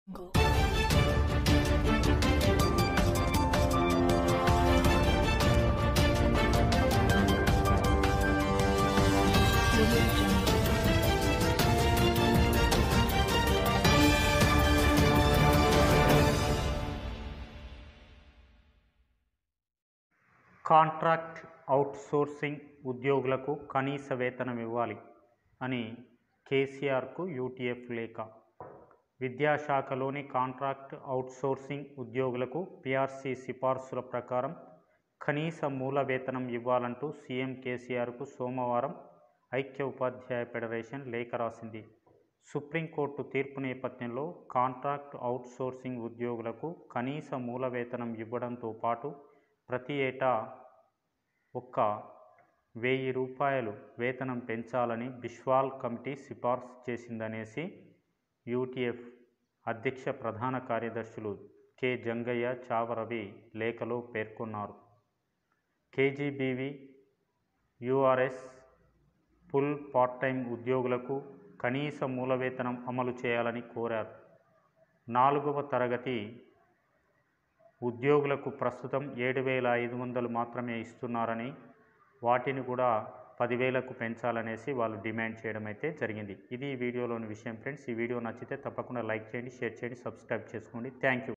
contract outsourcing ఉద్యోగులకు కనీస వేతనం ఇవ్వాలి అని కేసీఆర్కు యూటీఎఫ్ లేఖ విద్యాశాఖలోని కాంట్రాక్ట్ అవుట్సోర్సింగ్ ఉద్యోగులకు పీఆర్సీ సిఫార్సుల ప్రకారం కనీస మూల వేతనం ఇవ్వాలంటూ సీఎం కేసీఆర్కు సోమవారం ఐక్య ఉపాధ్యాయ ఫెడరేషన్ లేఖ రాసింది సుప్రీంకోర్టు తీర్పు నేపథ్యంలో కాంట్రాక్ట్ అవుట్సోర్సింగ్ ఉద్యోగులకు కనీస మూల వేతనం ఇవ్వడంతో పాటు ప్రతి ఏటా ఒక్క వెయ్యి రూపాయలు వేతనం పెంచాలని బిశ్వాల్ కమిటీ సిఫార్సు చేసిందనేసి యూటీఎఫ్ అధ్యక్ష ప్రధాన కార్యదర్శులు కె జంగయ్య చావరవి లేఖలో పేర్కొన్నారు KGBV URS full part time ఉద్యోగులకు కనీస మూల వేతనం అమలు చేయాలని కోరారు నాలుగవ తరగతి ఉద్యోగులకు ప్రస్తుతం ఏడు వేల ఐదు వందలు మాత్రమే ఇస్తున్నారని వాటిని కూడా పదివేలకు పెంచాలనేసి వాళ్ళు డిమాండ్ చేయడం అయితే జరిగింది ఇది ఈ వీడియోలోని విషయం ఫ్రెండ్స్ ఈ వీడియో నచ్చితే తప్పకుండా లైక్ చేయండి షేర్ చేయండి సబ్స్క్రైబ్ చేసుకోండి థ్యాంక్ యూ